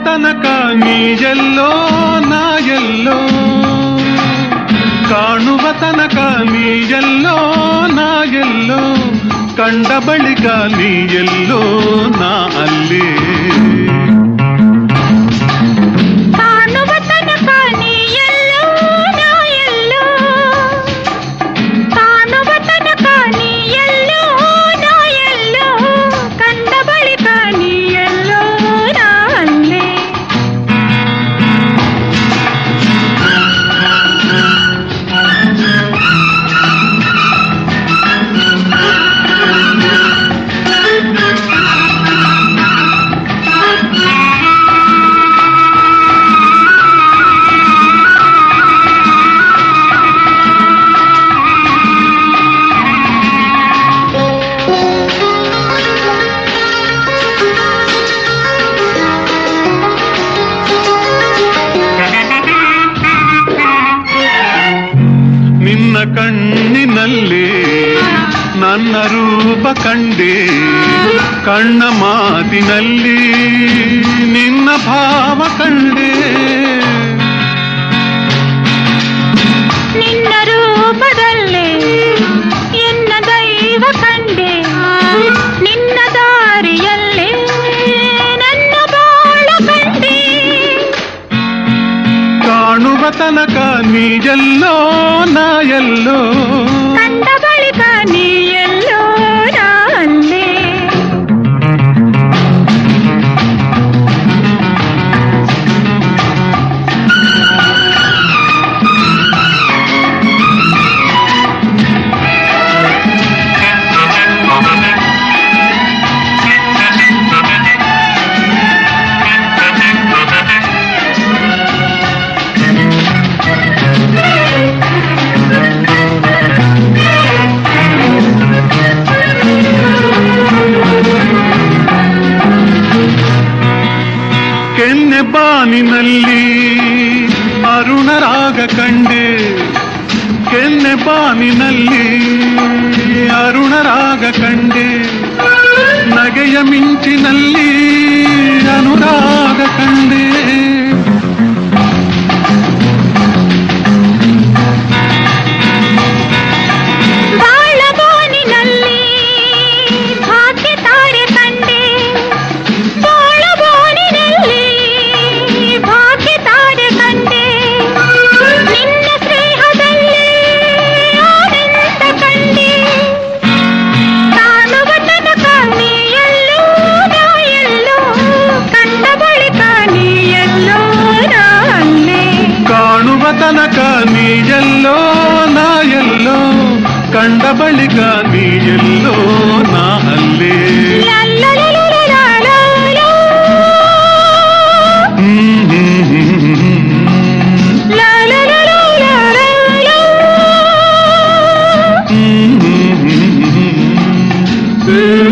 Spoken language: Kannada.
ತನಕ ನೀ ಎಲ್ಲೋ ನಾ ಎಲ್ಲೋ ಕಾಣುವ ತನಕ ನೀ ಎಲ್ಲೋ ನಾ ಎಲ್ಲೋ ಕಂಡ ಬಳಿಕ ನೀ ಎಲ್ಲೋ ನಾ ಅಲ್ಲೇ ಕಾಣುವ ತನಕ ನೀ ಎಲ್ಲೋ ನಾ ಎಲ್ಲೋ ಕಾಣುವ ತನಕ ನೀ ಎಲ್ಲೋ ನಾ ಎಲ್ಲೋ ಕಂಡ ಬಳಿಕ ನೀ ಎಲ್ಲೋ ನಾ ಅಲ್ಲೇ ನಿನ್ನ ಕಣ್ಣಿನಲ್ಲಿ ನನ್ನ ರೂಪ ಕಂಡೆ ಕಣ್ಣ ಮಾತಿನಲ್ಲಿ ನಿನ್ನ ಭಾವ ಕಂಡೆ ನಿನ್ನ ರೂಪದಲ್ಲೇ ಎನ್ನ ದೈವ ಕಂಡೆ ನಿನ್ನ ದಾರಿಯಲ್ಲೇ ನನ್ನ ಬಾಳ ಕಂಡೆ ಕಾಣುವ ತನಕ ನೀ ಎಲ್ಲೋ ನಾ ಎಲ್ಲೋ ಕಂಡ ಬಳಿಕ ನೀ ಎಲ್ಲೋ ನಾ ಅಲ್ಲೇ ಕೆನ್ನೆ ಬಾನಿನಲ್ಲಿ ಅರುಣರಾಗ ಕಂಡೆ ಕೆನ್ನೆ ಬಾನಿನಲ್ಲಿ ಅರುಣರಾಗ ಕಂಡೆ ನಗೆಯ ಮಿಂಚಿನಲ್ಲಿ ಅನುರಾಗ ಕಂಡೆ ಬಾಳ ಬೋನಿನಲ್ಲಿ ಭಾಗ್ಯ ತಾರೆ ಕಂಡೆ ಬಾಳ ಬೋನಿನಲ್ಲಿ ಭಾಗ್ಯ ತಾರೆ ಕಂಡೆ ನಿನ್ನ ಸ್ನೇಹದಲ್ಲಿ ಆನಂದ ಕಂಡೆ ಕಾಣುವ ತನಕ ನೀ ಎಲ್ಲೋ ನಾ ಎಲ್ಲೋ ಕಂಡ ಬಳಿಕ ನೀ ಎಲ್ಲೋ ನಾ ಅಲ್ಲೇ ಕಾಣುವ ತನಕ ನೀ ಎಲ್ಲೋ ನಾ ಎಲ್ಲೋ ಕಂಡ ಬಳಿಕ ನೀ ಎಲ್ಲೋ ನಾ ಅಲ್ಲೇ ಲಲ್ಲಲಲಲಲಲಲೋ. ಹ್ಮ್ ಹ್ಮ್ ಹ್ಮ್ ಹ್ಮ್ ಲಲಲಲಲಲಲೋ. ಹ್ಮ್ ಹ್ಮ್ ಹ್ಮ್ ಹ್ಮ್